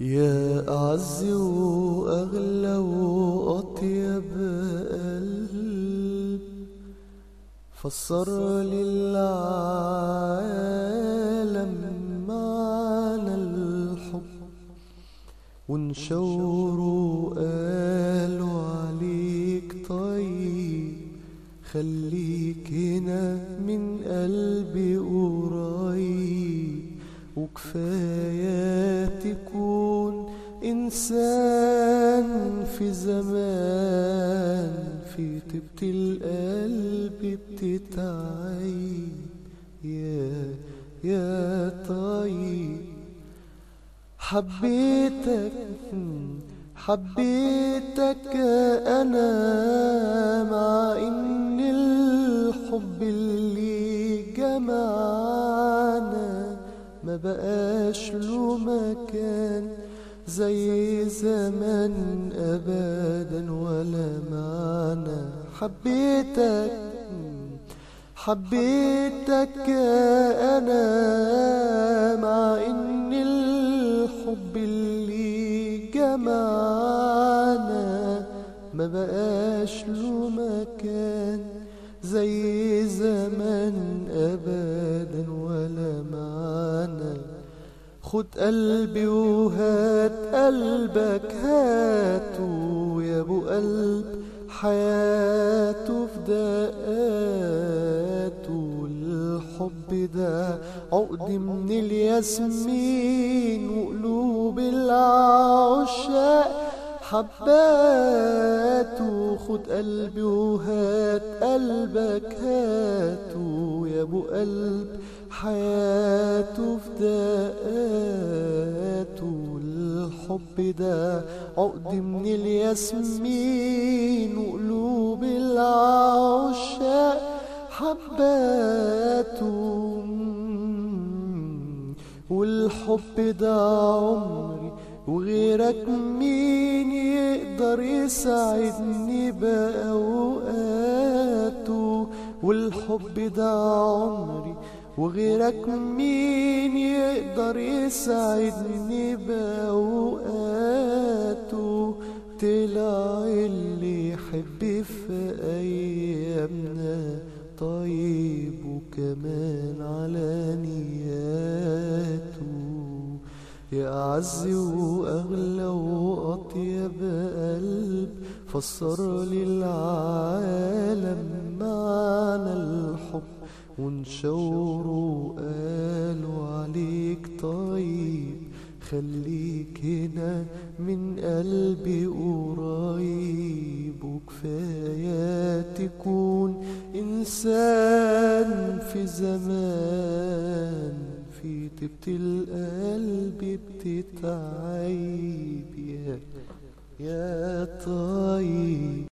يا أعز وأغلى وأطيب قلب فسر للعالم معنى الحب ونشوروا قالوا عليك طيب خليك هنا من قلبي قريب وكفاية تكون إنسان في زمان في طيبة القلب بتتعيب يا يا طيب حبيتك حبيتك أنا مع إن الحب اللي جمعنا ما بقاش له مكان زي زمان أبدا ولا معنى حبيتك حبيتك أنا مع إن الحب اللي جمعنا ما بقاش له مكان زي زمان أبدا ولا معانا خد قلبي وهات قلبك هاته يا ابو قلب حياته في دقاته الحب ده عقد من الياسمين وقلوب العشاق حباته خد قلبي وهات قلبك هاته يا ابو قلب حياته في دقاته الحب ده عقد من الياسمين وقلوب العشاق حباته والحب ده عمري وغيرك مين يقدر يساعدني بأوقاته والحب ده عمري وغيرك مين يقدر يساعدني بأوقاته طلع اللي يحب في أيامنا طيب وكمان على نياته يا أعز وأغلى وأطيب قلب فسر للعالم معنى الحب ونشوروا قالوا عليك طيب خليك هنا من قلبي قريب وكفاية تكون إنسان في زمان في طيبة القلب بتتعيب يا يا طيب